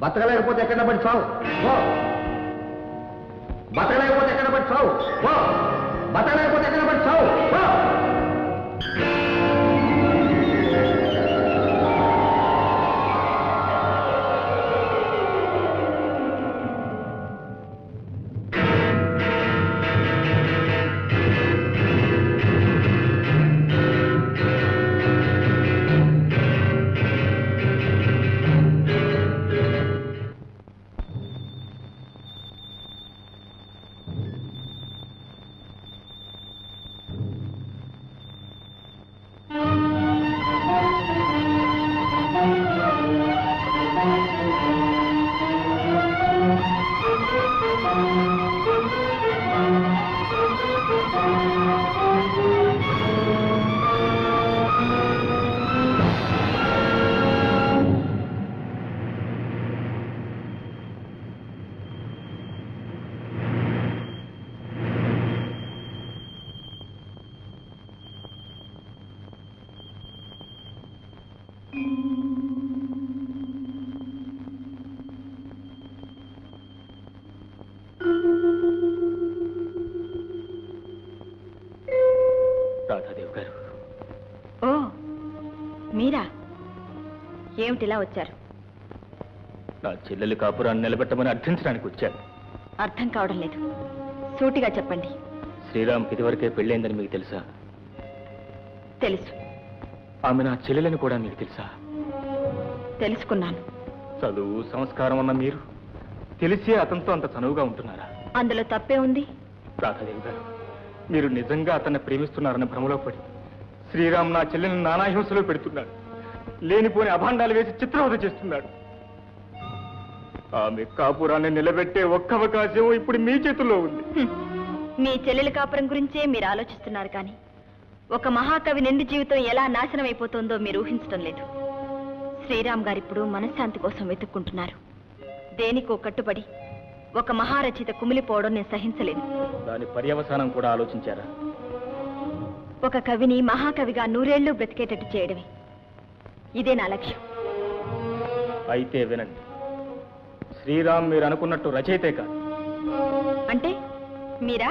బతకలేకపోతే ఎక్కడ పడి చావు ఓ బతకలేకపోతే ఎక్కడ పడి చావు ఓ బతకలేకపోతే ఎక్కడ పడి చావు ఓ రాధాదేవి గారు ఓ మీరా ఏమిటిలా వచ్చారు నా చెల్లెలి కాపురాన్ని నిలబెట్టమని అర్థించడానికి వచ్చాను అర్థం కావడం లేదు సూటిగా చెప్పండి శ్రీరామ్ ఇదివరకే పెళ్ళైందని మీకు తెలుసా తెలుసు ఆమె నా చెల్లెలని కూడా మీకు తెలుసా తెలుసుకున్నాను చదువు సంస్కారం అన్న మీరు తెలిసే అతనితో అంత చనువుగా ఉంటున్నారా అందులో తప్పే ఉంది రాధాదేవి గారు మీరు నిజంగా అతన్ని ప్రేమిస్తున్నారన్న భ్రమలో పడి శ్రీరామ్ నా చెల్లెని నానాహింసలో పెడుతున్నాడు లేనిపోని అభాండాలు వేసి చిత్రవద చేస్తున్నాడు ఆమె కాపురాన్ని నిలబెట్టే ఒక్క అవకాశం ఇప్పుడు మీ చేతుల్లో ఉంది హ్మ్. మీ చెల్లెలి కాపురం గురించే మీరు ఆలోచిస్తున్నారు కానీ ఒక మహాకవి నిండు జీవితం ఎలా నాశనం అయిపోతుందో మీరు ఊహించడం లేదు శ్రీరామ్ గారిప్పుడు మనశ్శాంతి కోసం వెతుక్కుంటున్నారు దేనికో కట్టుబడి ఒక మహారచయిత కుమిలిపోవడం నేను సహించలేను దాని పర్యవసానం కూడా ఆలోచించారా ఒక కవిని మహాకవిగా నూరేళ్లు బ్రతికేటట్టు చేయడమే ఇదే నా లక్ష్యం అయితే వినండి శ్రీరామ్ మీరు అనుకున్నట్టు రచయితే కాదు అంటే మీరా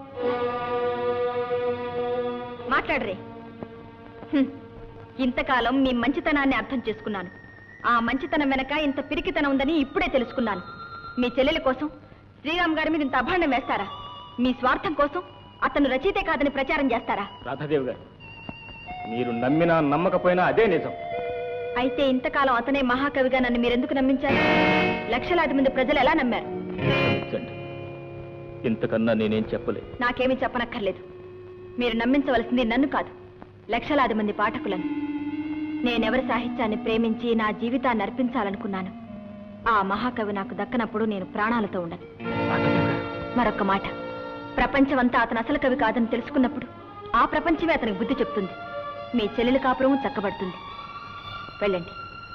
మాట్లాడరే హ్మ్. ఇంతకాలం మీ మంచితనాన్ని అర్థం చేసుకున్నాను ఆ మంచితనం వెనక ఇంత పిరికితనం ఉందని ఇప్పుడే తెలుసుకున్నాను మీ చెల్లెల కోసం శ్రీరామ్ గారి మీద ఇంత అభాండం వేస్తారా మీ స్వార్థం కోసం అతను రచయితే కాదని ప్రచారం చేస్తారా రాధాదేవి గారు మీరు నమ్మినా నమ్మకపోయినా అదే నిజం అయితే ఇంతకాలం అతనే మహాకవిగా నన్ను మీరెందుకు నమ్మించారు లక్షలాది మంది ప్రజలు ఎలా నమ్మారు క్షమించండి ఇంతకన్నా నేనేం చెప్పలేదు నాకేమీ చెప్పనక్కర్లేదు మీరు నమ్మించవలసింది నన్ను కాదు లక్షలాది మంది పాఠకులను నేనెవరి సాహిత్యాన్ని ప్రేమించి నా జీవితాన్ని అర్పించాలనుకున్నాను ఆ మహాకవి నాకు దక్కనప్పుడు నేను ప్రాణాలతో ఉండను రాధాదేవి గారు మరొక్క మాట ప్రపంచమంతా అతను అసలు కవి కాదని తెలుసుకున్నప్పుడు ఆ ప్రపంచమే అతనికి బుద్ధి చెప్తుంది మీ చెల్లెలి కాపురము చక్కబడుతుంది వెళ్ళండి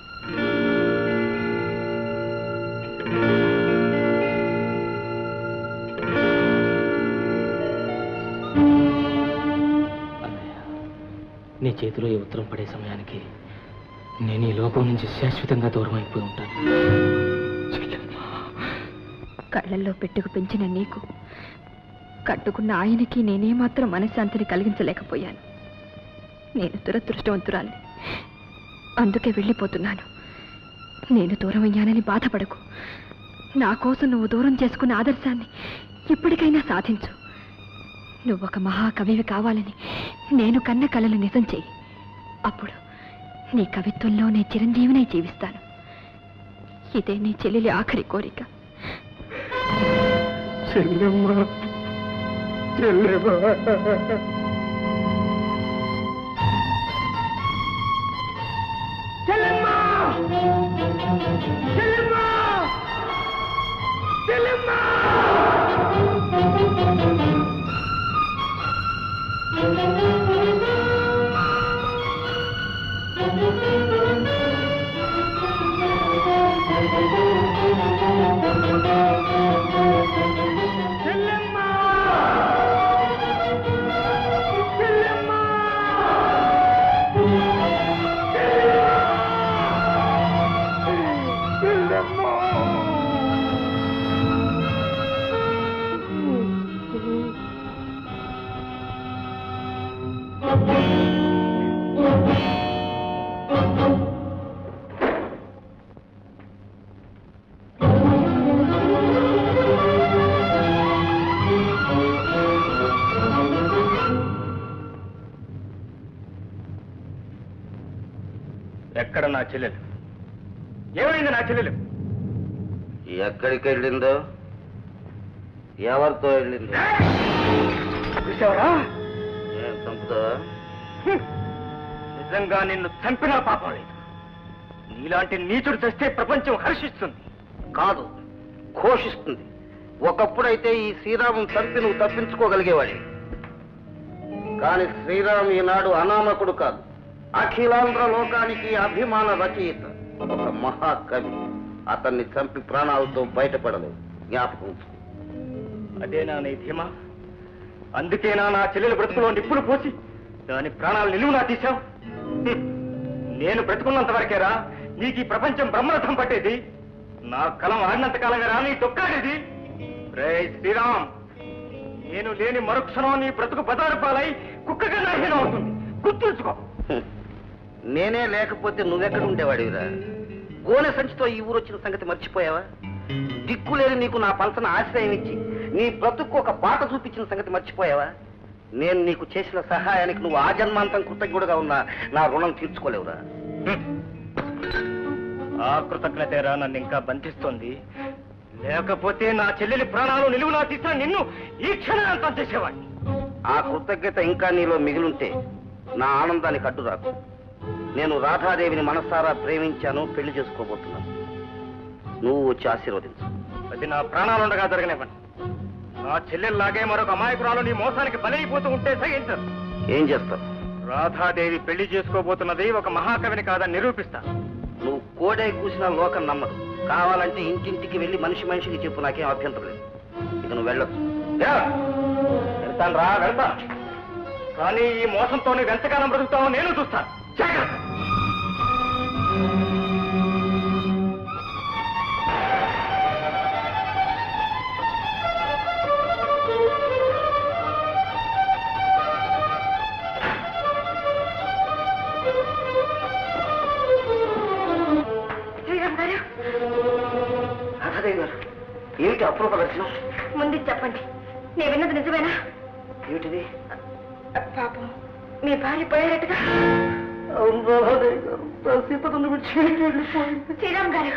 అన్నయ్య నీ చేతిలో ఈ ఉత్తరం పడే సమయానికి నేను ఈ లోకం నుంచి శాశ్వతంగా దూరం అయిపోయి ఉంటాను చెల్లెమ్మా. కళ్ళల్లో పెట్టుకు పెంచిన నీకు కట్టుకున్న ఆయనకి నేనేమాత్రం మనశ్శాంతిని కలిగించలేకపోయాను నేను దురదృష్టవంతురాల్ని అందుకే వెళ్ళిపోతున్నాను నేను దూరం అయ్యానని బాధపడకు నా కోసం నువ్వు దూరం చేసుకున్న ఆదర్శాన్ని ఇప్పటికైనా సాధించు నువ్వు ఒక మహాకవివి కావాలని నేను కన్న కలలు నిజం చెయ్యి అప్పుడు నీ కవిత్వంలో నే చిరంజీవినై జీవిస్తాను ఇదే నీ చెల్లెలి ఆఖరి కోరిక చెల్లెమ్మా చెల్లెమ్మా చెల్లెమ్మా ఎక్కడ నా చెల్లెలు ఏమైంది నా చెల్లెలు ఎక్కడికి వెళ్ళిందో ఎవరితో వెళ్ళిందో చూసావరా ఏం చంపుతావా నిజంగా నిన్ను చంపినా పాపం లేదు నీలాంటి నీచుడు తెస్తే ప్రపంచం హర్షిస్తుంది కాదు ఘోషిస్తుంది ఒకప్పుడైతే ఈ శ్రీరామం చంపి నువ్వు తప్పించుకోగలిగేవాడి కానీ శ్రీరామ్ ఈనాడు అనామకుడు కాదు అఖిలాంధ్ర లోకానికి అభిమాన రచయిత ఒక మహాకవి అతన్ని చంపి ప్రాణాలతో బయటపడలేవు జ్ఞాపకం ఉంచుకో. అదేనా నీ ధీమా అందుకేనా నా చెల్లెల బ్రతుకులో నిప్పులు పోసి దాని ప్రాణాలు నిలువునా తీశావు హ్మ్. నేను బ్రతుకున్నంత వరకేరా నీకు ఈ ప్రపంచం బ్రహ్మరథం పట్టేది నా కలం ఆడినంత కాలంగా నీ తొక్కాడేది రే శ్రీరామ్ నేను లేని మరుక్షణం నీ బ్రతుకు బదారు పాలై కుక్కగా నాహీనం అవుతుంది గుర్తుంచుకో హ్మ్. నేనే లేకపోతే నువ్వెక్కడ ఉండేవాడివిరా గోనె సంచితో ఈ ఊరు వచ్చిన సంగతి మర్చిపోయావా దిక్కులేని నీకు నా పంచన ఆశ్రయం ఇచ్చి నీ బ్రతుకు ఒక బాట చూపించిన సంగతి మర్చిపోయావా నేను నీకు చేసిన సహాయానికి నువ్వు ఆ జన్మాంతం కృతజ్ఞుడుగా ఉన్నా నా రుణం తీర్చుకోలేవురా హ్మ్. ఆ కృతజ్ఞతేరా నన్ను ఇంకా బంధిస్తోంది లేకపోతే నా చెల్లెలి ప్రాణాలు నిలువునా తీసిన నిన్ను ఈ క్షణం అంతం చేసేవాడిని ఆ కృతజ్ఞత ఇంకా నీలో మిగిలుంటే నా ఆనందానికి అడ్డు రాకు నేను రాధాదేవిని మనసారా ప్రేమించాను పెళ్లి చేసుకోబోతున్నాను నువ్వు వచ్చి ఆశీర్వదించు అది నా ప్రాణాలుండగా జరగనివ్వండి నా చెల్లెల్లాగే మరొక అమాయకురాలు నీ మోసానికి బలైపోతూ ఉంటే సహించదు ఏం చేస్తావు రాధాదేవి పెళ్లి చేసుకోబోతున్నది ఒక మహాకవిని కాదని నిరూపిస్తా నువ్వు కోడే కూసిన లోకం నమ్మదు కావాలంటే ఇంటింటికి వెళ్ళి మనిషి మనిషికి చెప్పు నాకేం అభ్యంతరం లేదు ఇక నువ్వు వెళ్ళొచ్చు వెళ్తాను రా వెళ్తా కానీ ఈ మోసంతో నువ్వు ఎంతకాలం బ్రతుకుతావో నేను చూస్తాను జాగ్రత్త శ్రీరామ్ గారు రాధాదేవి గారు ఏమిటి అప్రూప దర్శనం ముందు చెప్పండి నేను విన్నది నిజమేనా ఏమిటిది పాపం మీ భార్య పోయారట్టుగా అవును రాధాదేవి గారు నా సీతను విడిచి వెళ్ళిపోయింది శ్రీరామ్ గారు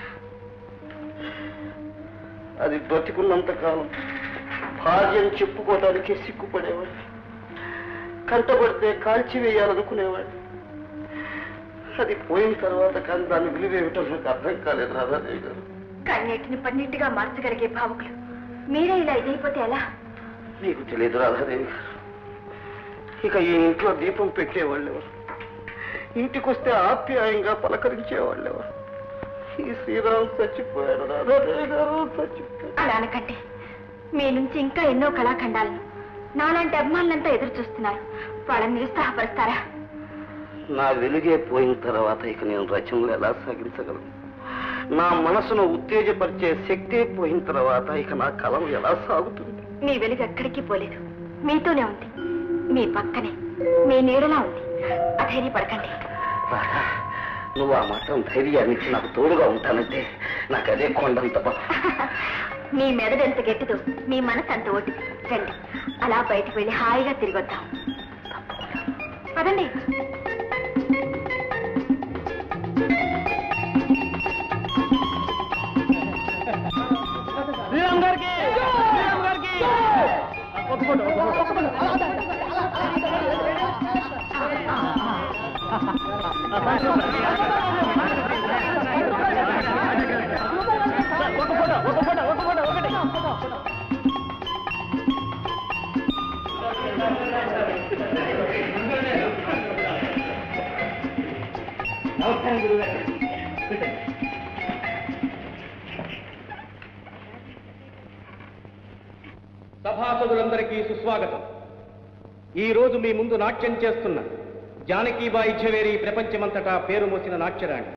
అది బ్రతికున్నంత కాలం భార్యను చెప్పుకోవడానికి సిగ్గుపడేవాడు కంటపడితే కాల్చివేయాలనుకునేవాడు అది పోయిన తర్వాత కానీ దాని విలువ ఏమిటో నాకు అర్థం కాలేదు రాధాదేవి గారు కన్నీటిని పన్నీటిగా మార్చగలిగే భావుకులు మీరే ఇలా ఇదైపోతే ఎలా నీకు తెలియదు రాధాదేవి గారు ఇక ఈ ఇంట్లో దీపం పెట్టేవాళ్ళెవరు ఇంటికొస్తే ఆప్యాయంగా పలకరించేవాళ్ళెవరు ఈ శ్రీరామ్ చచ్చిపోయాడు రాధాదేవి గారు చచ్చిపోయాడు అలా అనకండి మీ నుంచి ఇంకా ఎన్నో కళాఖండాలను నాలాంటి అభిమానులంతా ఎదురు చూస్తున్నారు వాళ్ళని నిరుత్సాహపరుస్తారా నా వెలుగే పోయిన తర్వాత ఇక నేను రచనలు ఎలా సాగించగలను నా మనసును ఉత్తేజపరిచే శక్తి పోయిన తర్వాత ఇక నా కలం ఎలా సాగుతుంది మీ వెలుగు ఎక్కడికి పోలేదు మీతోనే ఉంది మీ పక్కనే మీ నీడలా ఉంది అధైర్యపడకండి రాధా, నువ్వు ఆ మాత్రం ధైర్యాన్ని ఇచ్చి నాకు తోడుగా ఉంటానంటే నాకు అదే కొండంత బలం. మీ మెదడు ఎంత గట్టిదో మీ మనసు అంత ఓటి రండి అలా బయటికి వెళ్ళి హాయిగా తిరిగి వద్దాం పదండి శ్రీరామ్ గారికి శ్రీరామ్ గారికి ఒక ఫోటో ఒక ఫోటో ఒక ఫోటో ఒక ఫోటో ఒక ఫోటో ఒకటి నమస్కారం గురుగారు సభాసదులందరికీ సుస్వాగతం ఈ రోజు మీ ముందు నాట్యం చేస్తున్న జానకీబాయి ఝవేరి ప్రపంచమంతటా పేరు మోసిన నాట్యరాణి